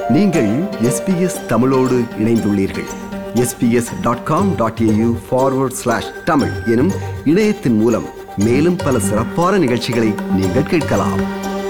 நீங்கள் எஸ்பிஎஸ் தமிழோடு இணைந்துள்ளீர்கள் SBS dot com dot AU forward slash Tamil எனும் இணையத்தின் மூலம் மேலும் பல சிறப்பான நிகழ்ச்சிகளை நீங்கள் கேட்கலாம்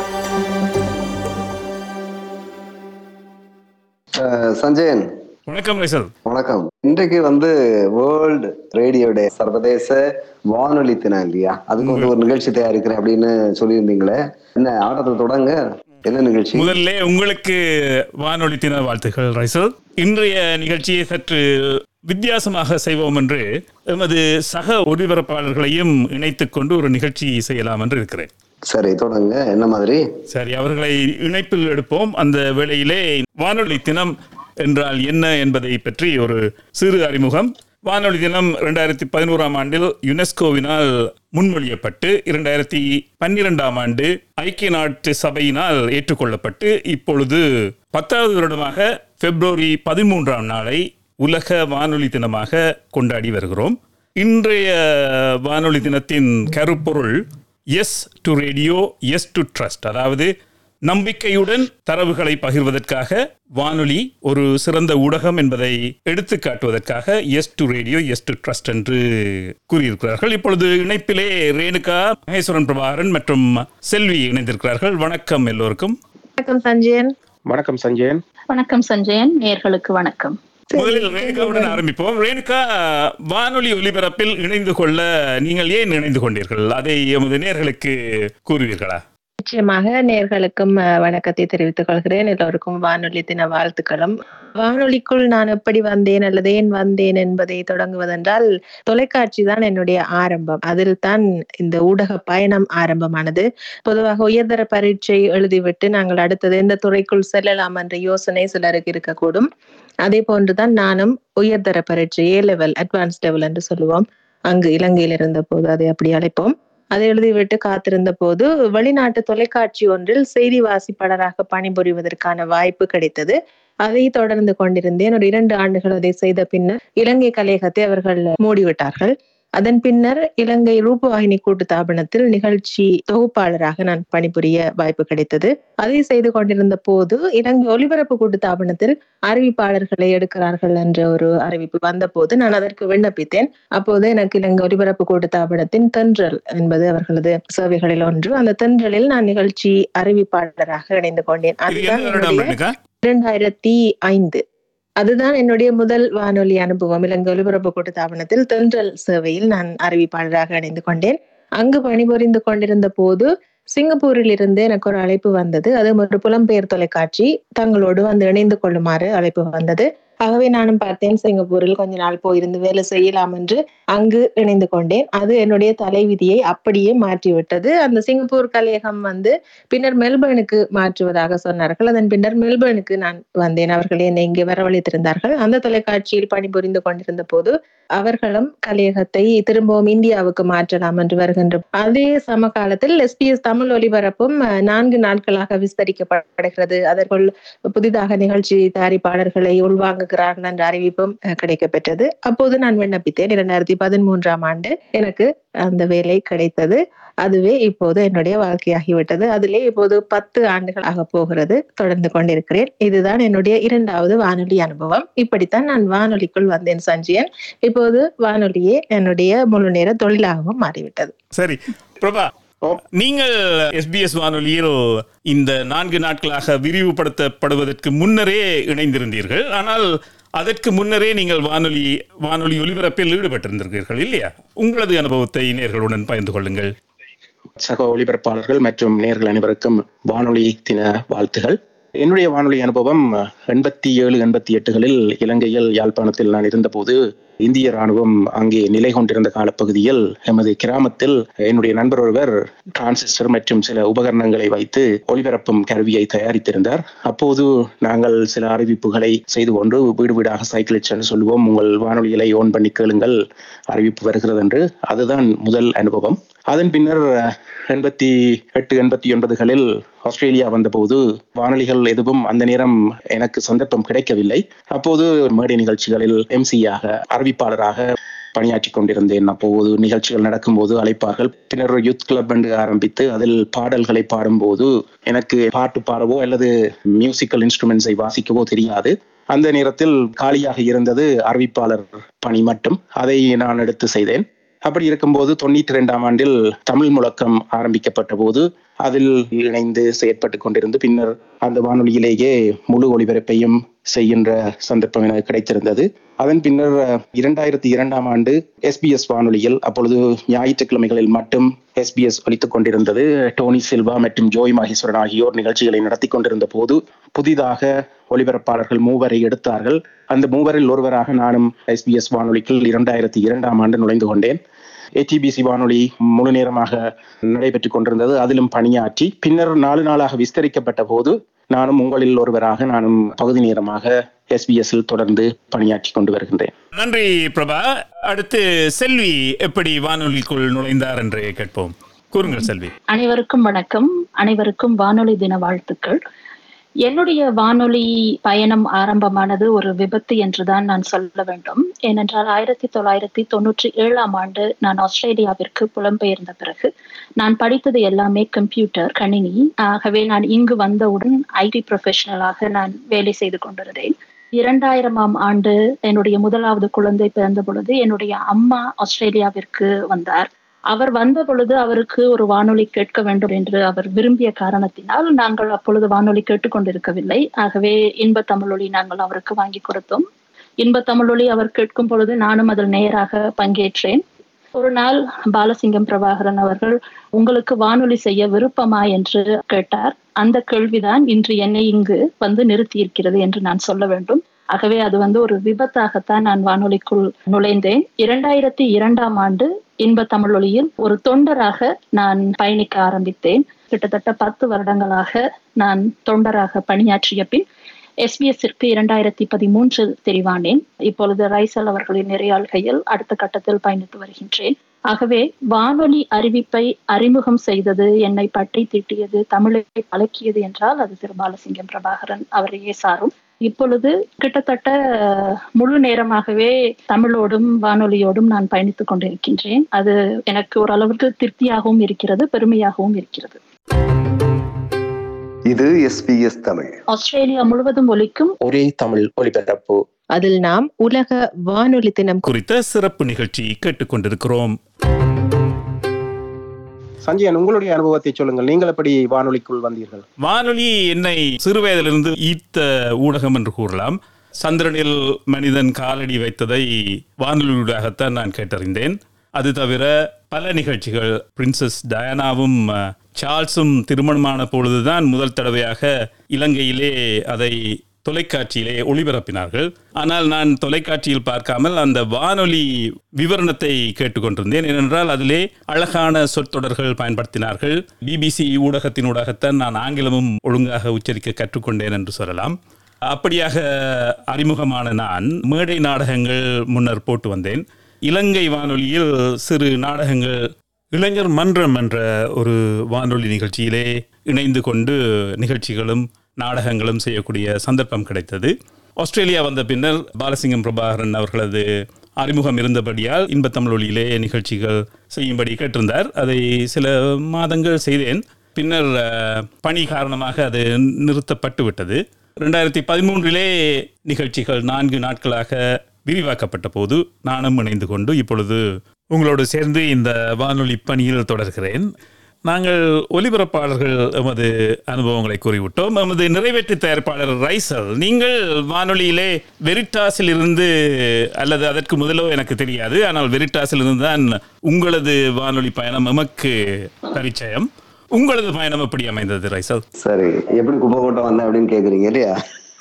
அஹ், சஞ்சயன் வணக்கம் ரைசல் வணக்கம் இன்றைக்கு வந்து வேர்ல்டு ரேடியோட சர்வதேச வானொலி தினம் இல்லையா அதுக்கு வந்து ஒரு நிகழ்ச்சி தயாரிக்கிறேன் அப்படின்னு சொல்லியிருந்தீங்களே என்ன ஆட்டத்தை தொடங்க என்ன நிகழ்ச்சி முதல்ல உங்களுக்கு வானொலி தின வாழ்த்துக்கள் ரைசல் இன்றைய நிகழ்ச்சியை சற்று வித்தியாசமாக செய்வோம் என்று எமது சக ஒளிபரப்பாளர்களையும் இணைத்துக் கொண்டு ஒரு நிகழ்ச்சி செய்யலாம் என்று இருக்கிறேன் சரி தொடங்க என்ன மாதிரி சரி அவர்களை இணைப்பில் எடுப்போம் அந்த வேளையிலே வானொலி தினம் என்றால் என்ன என்பதை பற்றி ஒரு சிறு அறிமுகம் வானொலி தினம் இரண்டாயிரத்தி பதினோராம் ஆண்டில் யுனெஸ்கோவினால் முன்மொழியப்பட்டு இரண்டாயிரத்தி பன்னிரெண்டாம் ஆண்டு ஐக்கிய நாட்டு சபையினால் ஏற்றுக்கொள்ளப்பட்டு இப்பொழுது பத்தாவது வருடமாக பிப்ரவரி பதிமூன்றாம் நாளை உலக வானொலி தினமாக கொண்டாடி வருகிறோம் இன்றைய வானொலி தினத்தின் கருப்பொருள் yes to radio yes to trust அதாவது நம்பிக்கையுடன் தரவுகளை பகிர்வதற்காக வானொலி ஒரு சிறந்த ஊடகம் என்பதை எடுத்து காட்டுவதற்காக yes to radio yes to trust என்று கூறியிருக்கிறார்கள் இப்பொழுது இணைப்பிலே ரேணுகா மகேஸ்வரன் பிரபாகரன் மற்றும் செல்வி இணைந்திருக்கிறார்கள் வணக்கம் எல்லோருக்கும் வணக்கம் சஞ்சயன் வணக்கம் சஞ்சயன் வணக்கம் சஞ்சயன் நேர்களுக்கு வணக்கம் முதலில் ரேணுகாவுடன் ஆரம்பிப்போம் ரேணுகா வானொலி ஒலிபரப்பில் இணைந்து கொள்ள நீங்கள் ஏன் இணைந்து கொண்டீர்கள் அதை எமது நேர்களுக்கு கூறுவீர்களா நிச்சயமாக நேர்களுக்கும் அஹ், வணக்கத்தை தெரிவித்துக் கொள்கிறேன் எல்லோருக்கும் வானொலி தின வாழ்த்துக்களும் வானொலிக்குள் நான் எப்படி வந்தேன் அல்லது ஏன் வந்தேன் என்பதை தொடங்குவதென்றால் தொலைக்காட்சி தான் என்னுடைய ஆரம்பம் அதில் தான் இந்த ஊடக பயணம் ஆரம்பமானது பொதுவாக உயர்தர பரீட்சை எழுதிவிட்டு நாங்கள் அடுத்தது எந்த துறைக்குள் செல்லலாம் என்ற யோசனை சிலருக்கு இருக்கக்கூடும் அதே போன்றுதான் நானும் உயர்தர பரீட்சை ஏ லெவல் அட்வான்ஸ் லெவல் என்று சொல்லுவோம் அங்கு இலங்கையில் இருந்த போது அதை அப்படி அழைப்போம் அதை எழுதிவிட்டு காத்திருந்த போது வெளிநாட்டு தொலைக்காட்சி ஒன்றில் செய்தி வாசிப்பாளராக பணிபுரிவதற்கான வாய்ப்பு கிடைத்தது அதை தொடர்ந்து கொண்டிருந்தேன் ஒரு இரண்டு ஆண்டுகள் அதை செய்த பின்னர் இலங்கை கலையகத்தை அவர்கள் மூடிவிட்டார்கள் அதன் பின்னர் இலங்கை ரூபவாகினி கூட்டு தாபனத்தில் நிகழ்ச்சி தொகுப்பாளராக நான் பணிபுரிய வாய்ப்பு கிடைத்தது அதை செய்து கொண்டிருந்த போது இலங்கை ஒலிபரப்பு கூட்டு தாபனத்தில் அறிவிப்பாளர்களை எடுக்கிறார்கள் என்ற ஒரு அறிவிப்பு வந்த போது நான் அதற்கு விண்ணப்பித்தேன் அப்போது எனக்கு இலங்கை ஒலிபரப்பு கூட்டு தாபனத்தின் தென்றல் என்பது அவர்களது சேவைகளில் ஒன்று அந்த தென்றலில் நான் நிகழ்ச்சி அறிவிப்பாளராக இணைந்து கொண்டேன் இது அதுதான் என்ன வருடம் என்னுடைய ரேணுகா இரண்டாயிரத்தி ஐந்து அதுதான் என்னுடைய முதல் வானொலி அனுபவம் இலங்கை ஒலிபரப்பு கூட்டு தாபனத்தில் தென்றல் சேவையில் நான் அறிவிப்பாளராக இணைந்து கொண்டேன் அங்கு பணிபுரிந்து கொண்டிருந்த போது சிங்கப்பூரில் இருந்து எனக்கு ஒரு அழைப்பு வந்தது அது ஒரு புலம்பெயர் தொலைக்காட்சி தங்களோடு வந்து இணைந்து கொள்ளுமாறு அழைப்பு வந்தது ஆகவே நானும் பார்த்தேன் சிங்கப்பூரில் கொஞ்ச நாள் போயிருந்து வேலை செய்யலாம் என்று அங்கு இணைந்து கொண்டேன் அது என்னுடைய தலைவிதியை அப்படியே மாற்றிவிட்டது அந்த சிங்கப்பூர் கலையகம் வந்து பின்னர் மெல்பர்னுக்கு மாற்றுவதாக சொன்னார்கள் அதன் பின்னர் மெல்பர்னுக்கு நான் வந்தேன் அவர்கள் என்னை இங்கே வரவழைத்திருந்தார்கள் அந்த தொலைக்காட்சியில் பணிபுரிந்து கொண்டிருந்த போது அவர்களும் கலையகத்தை திரும்பவும் இந்தியாவுக்கு மாற்றலாம் என்று வருகின்ற அதே சமகாலத்தில் எஸ்பிஎஸ் தமிழ் ஒலிபரப்பும் அஹ், நான்கு நாட்களாக விஸ்தரிக்கப்படுகிறது அதற்குள் புதிதாக நிகழ்ச்சி தயாரிப்பாளர்களை உள்வாங்குகிறார்கள் என்ற அறிவிப்பும் அஹ், கிடைக்கப்பெற்றது அப்போது நான் விண்ணப்பித்தேன் இரண்டாயிரத்தி பதிமூன்றாம் ஆண்டு எனக்கு அந்த வேலை கிடைத்தது அதுவே இப்போது என்னுடைய வாழ்க்கையாகிவிட்டது அதிலே இப்போது பத்து ஆண்டுகள் ஆக போகிறது தொடர்ந்து கொண்டிருக்கிறேன் இதுதான் என்னுடைய இரண்டாவது வானொலி அனுபவம் இப்படித்தான் நான் வானொலிக்குள் வந்தேன் சஞ்சயன் இப்போது வானொலியே என்னுடைய முழு நேர தொழிலாகவும் மாறிவிட்டது சரி பிரபா ஓ. நீங்கள் எஸ்பிஎஸ் வானொலியில் இந்த நான்கு நாட்களாக விரிவுபடுத்தப்படுவதற்கு முன்னரே இணைந்திருந்தீர்கள் ஆனால் அதற்கு முன்னரே நீங்கள் வானொலி வானொலி ஒலிபரப்பில் ஈடுபட்டிருந்திருக்கிறீர்கள் இல்லையா உங்களது அனுபவத்தை நேர்களுடன் பகிர்ந்து கொள்ளுங்கள் சக ஒளிபரப்பாளர்கள் மற்றும் நேர்கள் அனைவருக்கும் வானொலி தின வாழ்த்துகள் என்னுடைய வானொலி அனுபவம் எண்பத்தி ஏழு எண்பத்தி எட்டுகளில் இலங்கையில் யாழ்ப்பாணத்தில் நான் இருந்தபோது இந்திய ராணுவம் அங்கே நிலை கொண்டிருந்த காலப்பகுதியில் எமது கிராமத்தில் என்னுடைய நண்பர் ஒருவர் டிரான்சிஸ்டர் மற்றும் சில உபகரணங்களை வைத்து ஒளிபரப்பும் கருவியை தயாரித்திருந்தார் அப்போது நாங்கள் சில அறிவிப்புகளை செய்து கொண்டு வீடு வீடாக சைக்கிள் சென்று சொல்லுவோம் உங்கள் வானொலிகளை ஓன் பண்ணி கேளுங்கள் அறிவிப்பு வருகிறது என்று அதுதான் முதல் அனுபவம் அதன் பின்னர் எண்பத்தி எட்டு எண்பத்தி ஒன்பதுகளில் ஆஸ்திரேலியா வந்தபோது வானொலிகள் எதுவும் அந்த நேரம் எனக்கு சந்தர்ப்பம் கிடைக்கவில்லை அப்போது மேடை நிகழ்ச்சிகளில் எம்சியாக அறிவிப்பாளராக பணியாற்றி கொண்டிருந்தேன் அப்போது நிகழ்ச்சிகள் நடக்கும்போது அழைப்பார்கள் பின்னர் ஒரு யூத் கிளப் என்று ஆரம்பித்து அதில் பாடல்களை பாடும்போது எனக்கு பாட்டு பாடவோ அல்லது மியூசிக்கல் இன்ஸ்ட்ருமெண்ட்ஸை வாசிக்கவோ தெரியாது அந்த நேரத்தில் காலியாக இருந்தது அறிவிப்பாளர் பணி மட்டும் அதை நான் எடுத்து செய்தேன் அப்படி இருக்கும்போது தொண்ணூற்றி ரெண்டாம் ஆண்டில் தமிழ் முழக்கம் ஆரம்பிக்கப்பட்ட போது அதில் இணைந்து செயற்பட்டு கொண்டிருந்து பின்னர் அந்த வானொலியிலேயே முழு ஒளிபரப்பையும் செய்கின்ற சந்தர்ப்பம் எனக்கு கிடைத்திருந்தது அதன் பின்னர் இரண்டாயிரத்தி இரண்டாம் ஆண்டு எஸ்பிஎஸ் வானொலியில் அப்பொழுது ஞாயிற்றுக்கிழமைகளில் மட்டும் எஸ்பிஎஸ் ஒலித்துக் கொண்டிருந்தது டோனி சில்வா மற்றும் ஜோய் மகேஸ்வரன் ஆகியோர் நிகழ்ச்சிகளை நடத்தி கொண்டிருந்த போது புதிதாக ஒளிபரப்பாளர்கள் மூவரை எடுத்தார்கள் அந்த மூவரில் ஒருவராக நானும் எஸ்பிஎஸ் வானொலிக்குள் இரண்டாயிரத்தி இரண்டாம் ஆண்டு நுழைந்து கொண்டேன் ஏடிபிசி வானொலி முழு நேரமாக நடைபெற்றுக் கொண்டிருந்தது அதிலும் பணியாற்றி பின்னர் நாலு நாளாக விஸ்தரிக்கப்பட்ட போது நானும் உங்களில் ஒருவராக நானும் பகுதி நேரமாக எஸ்பிஎஸ்ஸில் தொடர்ந்து பணியாற்றி கொண்டு வருகின்றேன் நன்றி பிரபா அடுத்து செல்வி எப்படி வானொலிக்குள் நுழைந்தார் என்று கேட்போம் கூறுங்கள் செல்வி அனைவருக்கும் வணக்கம் அனைவருக்கும் வானொலி தின வாழ்த்துக்கள் என்னுடைய வானொலி பயணம் ஆரம்பமானது ஒரு விபத்து என்றுதான் நான் சொல்ல வேண்டும் ஏனென்றால் ஆயிரத்தி தொள்ளாயிரத்தி தொண்ணூற்றி ஏழாம் ஆண்டு நான் ஆஸ்திரேலியாவிற்கு புலம்பெயர்ந்த பிறகு நான் படித்தது எல்லாமே கம்ப்யூட்டர் கணினி ஆகவே நான் இங்கு வந்தவுடன் ஐடி ப்ரொஃபஷனலாக நான் வேலை செய்து கொண்டிருந்தேன் இரண்டாயிரமாம் ஆண்டு என்னுடைய முதலாவது குழந்தை பிறந்த பொழுது என்னுடைய அம்மா ஆஸ்திரேலியாவிற்கு வந்தார் அவர் வந்த பொழுது அவருக்கு ஒரு வானொலி கேட்க வேண்டும் என்று அவர் விரும்பிய காரணத்தினால் நாங்கள் அப்பொழுது வானொலி கேட்டுக்கொண்டிருக்கவில்லை ஆகவே இன்ப தமிழொலி நாங்கள் அவருக்கு வாங்கி கொடுத்தோம் இன்ப தமிழொலி அவர் கேட்கும் பொழுது நானும் அதில் நேராக பங்கேற்றேன் ஒரு நாள் பாலசிங்கம் பிரபாகரன் அவர்கள் உங்களுக்கு வானொலி செய்ய விருப்பமா என்று கேட்டார் அந்த கேள்விதான் இன்று என்னை இங்கு வந்து நிறுத்தி இருக்கிறது என்று நான் சொல்ல வேண்டும் ஆகவே அது வந்து ஒரு விபத்தாகத்தான் நான் வானொலிக்குள் நுழைந்தேன் இரண்டாயிரத்தி இரண்டாம் ஆண்டு இன்ப தமிழொலியில் ஒரு தொண்டராக நான் பயணிக்க ஆரம்பித்தேன் கிட்டத்தட்ட பத்து வருடங்களாக நான் தொண்டராக பணியாற்றிய பின் எஸ்பிஎஸ்ஸிற்கு இரண்டாயிரத்தி பதிமூன்றில் தெரிவானேன் இப்பொழுது ரைசல் அவர்களின் நிறையாள்கையில் அடுத்த கட்டத்தில் பயணித்து வருகின்றேன் ஆகவே வானொலி அறிவிப்பை அறிமுகம் செய்தது என்னை பற்றி திட்டியது தமிழை பழக்கியது என்றால் அது திரு பாலசிங்கம் பிரபாகரன் அவரையே சாரும் இப்பொழுது கிட்டத்தட்ட முழு நேரமாகவே தமிழோடும் வானொலியோடும் நான் பயணித்துக் கொண்டிருக்கின்றேன் அது எனக்கு ஓரளவுக்கு திருப்தியாகவும் இருக்கிறது பெருமையாகவும் இருக்கிறது இது எஸ்பிஎஸ் தமிழ் ஆஸ்திரேலியா முழுவதும் ஒலிக்கும் ஒரே தமிழ் ஒலிபரப்பு அதில் நாம் உலக வானொலி தினம் குறித்த சிறப்பு நிகழ்ச்சி கேட்டுக்கொண்டிருக்கிறோம் சஞ்சயன் உங்களுடைய அனுபவத்தை சொல்லுங்கள் நீங்கள் எப்படி வானொலிக்குள் வந்தீர்கள் வானொலி என்னை சிறுவயதிலிருந்து ஈர்த்த ஊடகம் என்று கூறலாம் சந்திரனில் மனிதன் காலடி வைத்ததை வானொலியூடாகத்தான் நான் கேட்டறிந்தேன் அது தவிர பல நிகழ்ச்சிகள் பிரின்சஸ் டயானாவும் அஹ், சார்ல்ஸும் திருமணமான பொழுதுதான் முதல் தடவையாக இலங்கையிலே அதை தொலைக்காட்சியிலே ஒளிபரப்பினார்கள் ஆனால் நான் தொலைக்காட்சியில் பார்க்காமல் அந்த வானொலி விவரணத்தை கேட்டுக்கொண்டிருந்தேன் ஏனென்றால் அதிலே அழகான சொற்றொடர்கள் பயன்படுத்தினார்கள் பிபிசி ஊடகத்தினூடாகத்தான் நான் ஆங்கிலமும் ஒழுங்காக உச்சரிக்க கற்றுக்கொண்டேன் என்று சொல்லலாம் அப்படியாக அறிமுகமான நான் மேடை நாடகங்கள் முன்னர் போட்டு வந்தேன் இலங்கை வானொலியில் சிறு நாடகங்கள் இளைஞர் மன்றம் என்ற ஒரு வானொலி நிகழ்ச்சியிலே இணைந்து கொண்டு நிகழ்ச்சிகளும் நாடகங்களும் செய்யக்கூடிய சந்தர்ப்பம் கிடைத்தது ஆஸ்திரேலியா வந்த பின்னர் பாலசிங்கம் பிரபாகரன் அவர்களது அறிமுகம் இருந்தபடியால் இன்பத்தமிழ் ஒளியிலே நிகழ்ச்சிகள் செய்யும்படி கேட்டிருந்தார் அதை சில மாதங்கள் செய்தேன் பின்னர் அஹ், பணி காரணமாக அது நிறுத்தப்பட்டு விட்டது ரெண்டாயிரத்தி பதிமூன்றிலே நிகழ்ச்சிகள் நான்கு நாட்களாக விரிவாக்கப்பட்ட போது நானும் இணைந்து கொண்டு இப்பொழுது உங்களோடு சேர்ந்து இந்த வானொலி பணியில் தொடர்கிறேன் நாங்கள் ஒலிபரப்பாளர்கள் எமது அனுபவங்களை கூறிவிட்டோம் எமது நிறைவேற்று தயாரிப்பாளர் ரைசல் நீங்கள் வானொலியிலே வெரிட்டாஸில் இருந்து அல்லது அதற்கு முதலோ எனக்கு தெரியாது ஆனால் வெரிட்டாஸில் இருந்து தான் உங்களது வானொலி பயணம் எமக்கு பரிச்சயம் உங்களது பயணம் எப்படி அமைந்தது ரைசல் சரி எப்படி குப்பை கொட்ட வந்தேன் அப்படின்னு கேக்குறீங்க இல்லையா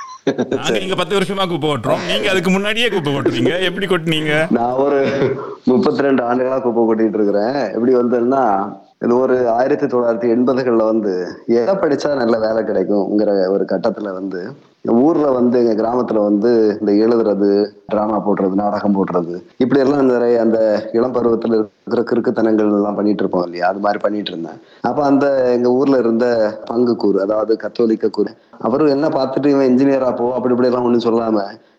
நாங்க இங்க பத்து வருஷமா குப்பை ஓட்டுறோம் நீங்க அதுக்கு முன்னாடியே குப்பை ஓட்டுறீங்க எப்படி கொட்டுனீங்க நான் ஒரு முப்பத்தி ரெண்டு ஆண்டுகளா குப்பை கொட்டிட்டு இருக்கிறேன் எப்படி வந்ததுன்னா இது ஒரு ஆயிரத்தி தொள்ளாயிரத்தி எண்பதுகள்ல வந்து எதை படிச்சா நல்ல வேலை கிடைக்கும்ங்கிற ஒரு கட்டத்துல வந்து ஊர்ல வந்து எங்க கிராமத்துல வந்து இந்த எழுதுறது டிராமா போடுறது நாடகம் போடுறது இப்படி எல்லாம் நிறைய அந்த இளம் பருவத்துல இருக்கிற கிறுக்குத்தனங்கள் எல்லாம் பண்ணிட்டு இருப்போம் இல்லையா அது மாதிரி பண்ணிட்டு இருந்தேன் அப்ப அந்த எங்க ஊர்ல இருந்த பங்கு கூறு அதாவது கத்தோலிக்க கூறு அவரும் என்ன பார்த்துட்டு இவன் இன்ஜினியரா போ அப்படி இப்படி எல்லாம் ஒண்ணும் சொல்லாம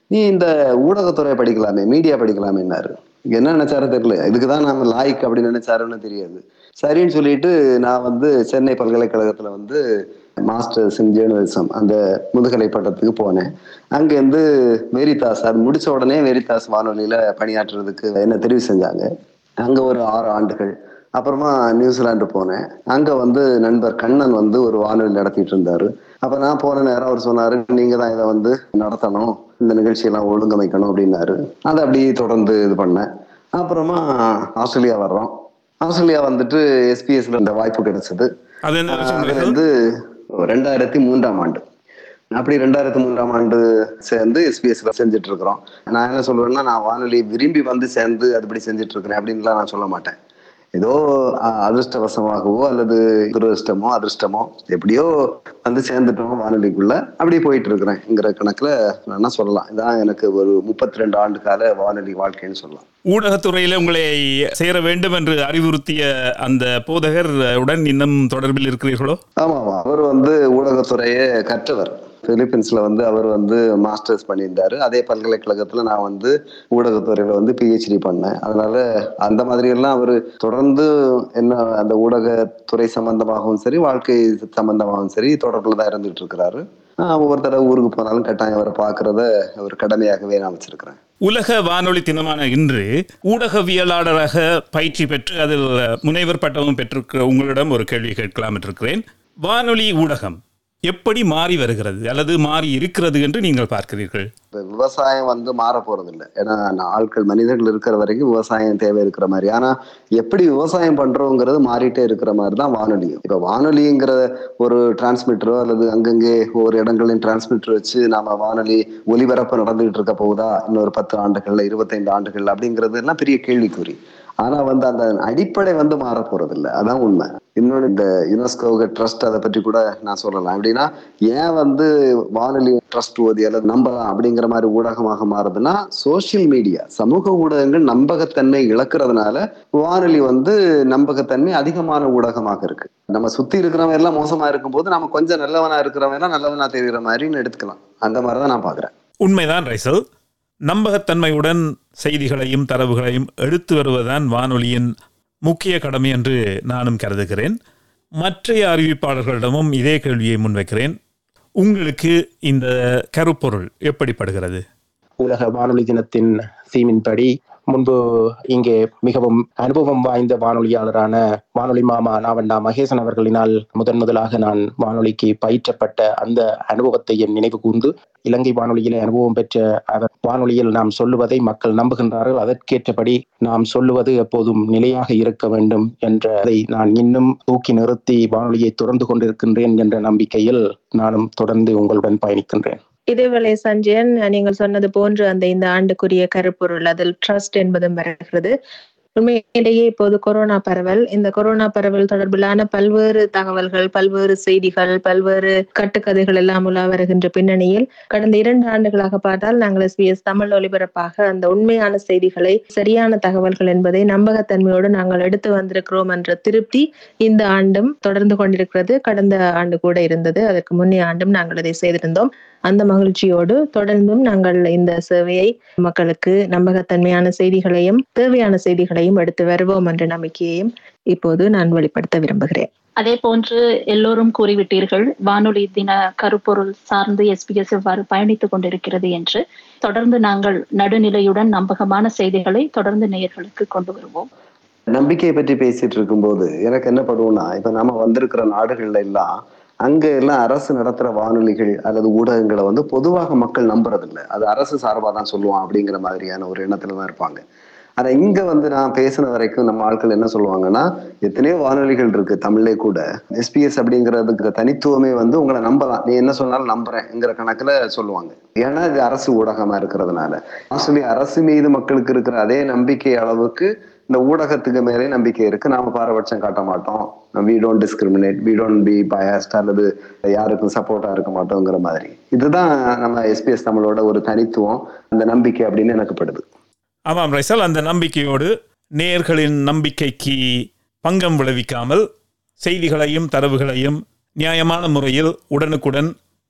நீ இந்த ஊடகத்துறை படிக்கலாமே மீடியா படிக்கலாமேன்னாரு என்ன நினைச்சாரு தெரியல இதுக்குதான் நாம லாய்க் அப்படின்னு நினைச்சாருன்னு தெரியாது சரின்னு சொல்லிட்டு நான் வந்து சென்னை பல்கலைக்கழகத்துல வந்து மாஸ்டர்ஸ் இன் ஜேர்னலிசம் அந்த முதுகலை பட்டத்துக்கு போனேன் அங்கேருந்து வெரிதாஸ் அது முடிச்ச உடனே வெரிதாஸ் வானொலியில பணியாற்றுறதுக்கு என்ன தெரிவு செஞ்சாங்க அங்க ஒரு ஆறு ஆண்டுகள் அப்புறமா நியூசிலாந்து போனேன் அங்க வந்து நண்பர் கண்ணன் வந்து ஒரு வானொலி நடத்திட்டு இருந்தாரு அப்ப நான் போன நேரம் அவர் சொன்னாரு நீங்க தான் இதை வந்து நடத்தணும் இந்த நிகழ்ச்சியெல்லாம் ஒழுங்கமைக்கணும் அப்படின்னாரு அதை அப்படியே தொடர்ந்து இது பண்ணேன் அப்புறமா ஆஸ்திரேலியா வர்றோம் ஆஸ்திரேலியா வந்துட்டு எஸ்பிஎஸ்ல இந்த வாய்ப்பு கிடைச்சது அது என்ன ஆஹ் வருஷம் அது ரைசல்? வந்து ரெண்டாயிரத்தி மூன்றாம் ஆண்டு அப்படி ரெண்டாயிரத்தி மூன்றாம் ஆண்டு சேர்ந்து எஸ்பிஎஸ்ல செஞ்சுட்டு இருக்கிறோம் நான் என்ன சொல்லுவேன்னா நான் வானொலி விரும்பி வந்து சேர்ந்து அதுபடி செஞ்சுட்டு இருக்கிறேன் அப்படின்லாம் நான் சொல்ல மாட்டேன் ஏதோ ஆஹ், அதிர்ஷ்டவசமாகவோ அல்லது துரதிருஷ்டமோ அதிர்ஷ்டமோ எப்படியோ வந்து சேர்ந்துட்டோம் வானொலிக்குள்ள அப்படியே போயிட்டு இருக்கிறேன்ங்கிற கணக்குல நான் சொல்லலாம் இதான் எனக்கு ஒரு முப்பத்தி ரெண்டு ஆண்டு கால வானொலி வாழ்க்கைன்னு சொல்லலாம் ஊடகத்துறையில உங்களை சேர வேண்டும் என்று அறிவுறுத்திய அந்த போதகர் உடன் இன்னும் தொடர்பில் இருக்கிறீர்களோ ஆமா ஆமா அவர் வந்து ஊடகத்துறையே கற்றவர் பிலிப்பீன்ஸ்ல வந்து அவர் வந்து மாஸ்டர்ஸ் பண்ணியிருந்தாரு அதே பல்கலைக்கழகத்துல நான் வந்து ஊடகத்துறையில வந்து பிஹெச்டி பண்ணேன் அதனால அந்த மாதிரி எல்லாம் அவர் தொடர்ந்து என்ன அந்த ஊடகத்துறை சம்பந்தமாகவும் சரி வாழ்க்கை சம்பந்தமாகவும் சரி தொடர்புல தான் இருந்துட்டு இருக்கிறாரு ஆஹ் ஒவ்வொரு தடவை ஊருக்கு போனாலும் கட்டாயம் அவரை பார்க்கறத ஒரு கடமையாகவே நான் வச்சிருக்கிறேன் உலக வானொலி தினமான இன்று ஊடகவியலாளராக பயிற்சி பெற்று அதில் முனைவர் பட்டமும் பெற்றிருக்கிற உங்களிடம் ஒரு கேள்வி கேட்கலாம் இருக்கிறேன் வானொலி ஊடகம் எப்படி மாறி வருகிறது அல்லது மாறி இருக்கிறது என்று நீங்கள் பார்க்கிறீர்கள் இப்ப விவசாயம் வந்து மாற போறது இல்லை ஏன்னா நான் ஆட்கள் மனிதர்கள் இருக்கிற வரைக்கும் விவசாயம் தேவை இருக்கிற மாதிரி ஆனா எப்படி விவசாயம் பண்றோங்கிறது மாறிட்டே இருக்கிற மாதிரி தான் வானொலியும் இப்ப வானொலிங்கிற ஒரு டிரான்ஸ்மிட்டரோ அல்லது அங்கங்கே ஒவ்வொரு இடங்களையும் டிரான்ஸ்மிட்டர் வச்சு நாம வானொலி ஒலிபரப்பு நடந்துகிட்டு இருக்க போகுதா இன்னொரு பத்து ஆண்டுகள்ல இருபத்தைந்து ஆண்டுகள் அப்படிங்கிறது எல்லாம் பெரிய கேள்விக்குறி ஆனா வந்து அந்த அடிப்படை வந்து மாற போறது இல்லை அதான் உண்மை இன்னொன்று இந்த யுனெஸ்கோ ட்ரஸ்ட் அதை பற்றி கூட நான் சொல்லலாம் எப்படின்னா ஏன் வந்து வானொலி ட்ரஸ்ட் ஓதி அல்லது நம்பலாம் அப்படிங்கிற மாதிரி ஊடகமாக மாறுதுன்னா சோஷியல் மீடியா சமூக ஊடகங்கள் நம்பகத்தன்மை இழக்கிறதுனால வானொலி வந்து நம்பகத்தன்மை அதிகமான ஊடகமாக இருக்கு நம்ம சுத்தி இருக்கிறவன் எல்லாம் மோசமா இருக்கும்போது நம்ம கொஞ்சம் நல்லவனா இருக்கிறவன் எல்லாம் நல்லவனா தெரிகிற மாதிரின்னு எடுத்துக்கலாம் அந்த மாதிரி தான் நான் பாக்குறேன் உண்மைதான் ரைசல் நம்பகத்தன்மையுடன் செய்திகளையும் தரவுகளையும் எடுத்து வருவதுதான் வானொலியின் முக்கிய கடமை என்று நானும் கருதுகிறேன் மற்றைய அறிவிப்பாளர்களிடமும் இதே கேள்வியை முன்வைக்கிறேன் உங்களுக்கு இந்த கருப்பொருள் எப்படிப்படுகிறது உலக வானொலி தினத்தின் தீமின்படி முன்பு இங்கே மிகவும் அனுபவம் வாய்ந்த வானொலியாளரான வானொலி மாமா நாவண்ணா மகேசன் அவர்களினால் முதன் முதலாக நான் வானொலிக்கு பயிற்றப்பட்ட அந்த அனுபவத்தை என் நினைவு கூர்ந்து இலங்கை வானொலியிலே அனுபவம் பெற்ற அவர் வானொலியில் நாம் சொல்லுவதை மக்கள் நம்புகின்றார்கள் அதற்கேற்றபடி நாம் சொல்லுவது எப்போதும் நிலையாக இருக்க வேண்டும் என்றதை நான் இன்னும் தூக்கி நிறுத்தி வானொலியை தொடர்ந்து கொண்டிருக்கின்றேன் என்ற நம்பிக்கையில் நானும் தொடர்ந்து உங்களுடன் பயணிக்கின்றேன் இதேவேளை சஞ்சயன் நீங்கள் சொன்னது போன்று அந்த இந்த ஆண்டுக்குரிய கருப்பொருள் அதில் ட்ரஸ்ட் என்பதும் வருகிறது உண்மையிலேயே இப்போது கொரோனா பரவல் இந்த கொரோனா பரவல் தொடர்பிலான பல்வேறு தகவல்கள் பல்வேறு செய்திகள் பல்வேறு கட்டுக்கதைகள் எல்லாம் உலா வருகின்ற பின்னணியில் கடந்த இரண்டு ஆண்டுகளாக பார்த்தால் நாங்கள் எஸ்பிஎஸ் தமிழ் ஒலிபரப்பாக அந்த உண்மையான செய்திகளை சரியான தகவல்கள் என்பதை நம்பகத்தன்மையோடு நாங்கள் எடுத்து வந்திருக்கிறோம் என்ற திருப்தி இந்த ஆண்டும் தொடர்ந்து கொண்டிருக்கிறது கடந்த ஆண்டு கூட இருந்தது அதற்கு முன்னே ஆண்டும் நாங்கள் இதை செய்திருந்தோம் அந்த மகிழ்ச்சியோடு தொடர்ந்தும் நாங்கள் இந்த சேவையை மக்களுக்கு நம்பகத்தன்மையான செய்திகளையும் தேவையான செய்திகளையும் எடுத்து வருவோம் என்ற நம்பிக்கையையும் இப்போது நான் வெளிப்படுத்த விரும்புகிறேன் அதே போன்று எல்லோரும் கூறிவிட்டீர்கள் வானொலி தின கருப்பொருள் சார்ந்து எஸ்பிஎஸ் எவ்வாறு பயணித்துக் கொண்டிருக்கிறது என்று தொடர்ந்து நாங்கள் நடுநிலையுடன் நம்பகமான செய்திகளை தொடர்ந்து நேயர்களுக்கு கொண்டு வருவோம் நம்பிக்கையை பற்றி பேசிட்டு இருக்கும்போது எனக்கு என்ன படுவோம்னா இப்ப நம்ம வந்திருக்கிற நாடுகள்ல எல்லாம் அங்க எல்லாம் அரசு நடத்துற வானொலிகள் அல்லது ஊடகங்களை வந்து பொதுவாக மக்கள் நம்புறதில்ல அது அரசு சார்பாக தான் சொல்லுவான் அப்படிங்கிற மாதிரியான ஒரு எண்ணத்துல தான் இருப்பாங்க ஆனா இங்க வந்து நான் பேசின வரைக்கும் நம்ம ஆட்கள் என்ன சொல்லுவாங்கன்னா எத்தனையோ வானொலிகள் இருக்கு தமிழ்லே கூட எஸ்பிஎஸ் அப்படிங்கிறதுக்கு தனித்துவமே வந்து உங்களை நம்பலாம் நீ என்ன சொன்னாலும் நம்புறேங்கிற கணக்குல சொல்லுவாங்க ஏன்னா இது அரசு ஊடகமா இருக்கிறதுனால ஆஸ்திரேலிய அரசு மீது மக்களுக்கு இருக்கிற அதே நம்பிக்கை அளவுக்கு இந்த ஊடகத்துக்கு மேலே நம்பிக்கை இருக்கு நாம பாரபட்சம் காட்ட மாட்டோம் we don't discriminate we don't be biased அல்லது யாருக்கும் சப்போர்ட்டா இருக்க மாட்டோங்கிற மாதிரி இதுதான் நம்ம எஸ்பிஎஸ் தமிழோட ஒரு தனித்துவம் அந்த நம்பிக்கை அப்படின்னு எனக்கு படுது ஆமாம் ரைசல் அந்த நம்பிக்கையோடு நேயர்களின் நம்பிக்கைக்கு பங்கம் விளைவிக்காமல் செய்திகளையும் தரவுகளையும் நியாயமான முறையில் உடனுக்குடன்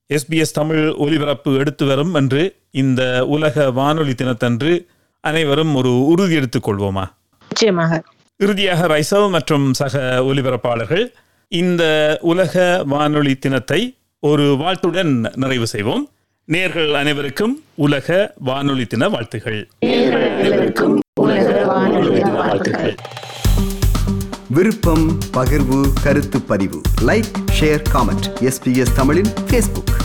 எஸ்பிஎஸ் தமிழ் ஒலிபரப்பு எடுத்து வரும் என்று இந்த உலக வானொலி தினத்தன்று அனைவரும் ஒரு உறுதி எடுத்துக் கொள்வோமா நிச்சயமாக இறுதியாக ரைசவ் மற்றும் சக ஒலிபரப்பாளர்கள் இந்த உலக வானொலி தினத்தை ஒரு வாழ்த்துடன் நிறைவு செய்வோம் நேர்கள் அனைவருக்கும் உலக வானொலி தின வாழ்த்துகள் வாழ்த்துக்கள் விருப்பம் பகிர்வு கருத்து பதிவு லைக் ஷேர் காமெண்ட் எஸ்பிஎஸ் தமிழின் ஃபேஸ்புக்